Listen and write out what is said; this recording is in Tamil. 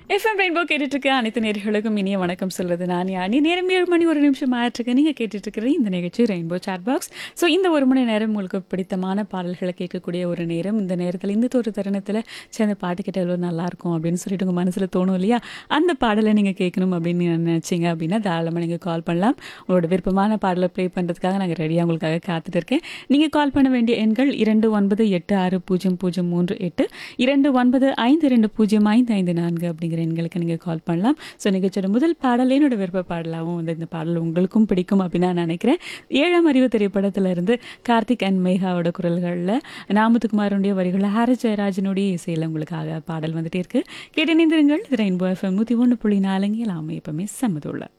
எஃப்எம் ரெயின்போ கேட்டுட்டு இருக்க அனைத்து நேர்களுக்கும் இனிய வணக்கம் சொல்றது நான் யானி நேரம் ஏழு மணி ஒரு நிமிஷம் ஆயிட்டுருக்கு நீங்கள் கேட்டுட்டு இருக்கிற இந்த நிகழ்ச்சி ரெயின்போ சாட் பாக்ஸ் ஸோ இந்த ஒரு மணி நேரம் உங்களுக்கு பிடித்தமான பாடல்களை கேட்கக்கூடிய ஒரு நேரம் இந்த நேரத்தில் இந்த ஒரு தருணத்தில் சேர்ந்த பாட்டு கேட்ட எவ்வளோ நல்லா இருக்கும் அப்படின்னு சொல்லிட்டு உங்கள் மனசில் தோணும் இல்லையா அந்த பாடலை நீங்கள் கேட்கணும் அப்படின்னு நினச்சிங்க அப்படின்னா தாராளமாக நீங்கள் கால் பண்ணலாம் உங்களோட விருப்பமான பாடலை ப்ளே பண்ணுறதுக்காக நாங்கள் ரெடியாக உங்களுக்காக காத்துட்டு இருக்கேன் நீங்கள் கால் பண்ண வேண்டிய எண்கள் இரண்டு ஒன்பது எட்டு ஆறு பூஜ்ஜியம் பூஜ்ஜியம் மூன்று எட்டு இரண்டு ஒன்பது ஐந்து ரெண்டு பூஜ்ஜியம் ஐந்து ஐந்து நான்கு அப்படிங்கிற எண்களுக்கு நீங்கள் கால் பண்ணலாம் ஸோ நிகழ்ச்சியோட முதல் பாடல் என்னோட விருப்ப பாடலாகவும் வந்து இந்த பாடல் உங்களுக்கும் பிடிக்கும் அப்படின்னு நான் நினைக்கிறேன் ஏழாம் அறிவு திரைப்படத்துல இருந்து கார்த்திக் அண்ட் மேகாவோட குரல்களில் நாமத்துக்குமாரனுடைய வரிகளில் ஹாரி ஜெயராஜனுடைய இசையில் உங்களுக்காக பாடல் வந்துட்டே இருக்கு கேட்டு நிந்திருங்கள் இது ரெயின்போ எஃப்எம் நூற்றி ஒன்று புள்ளி நாலுங்க எல்லாமே எப்பவுமே சம்மதுள்ள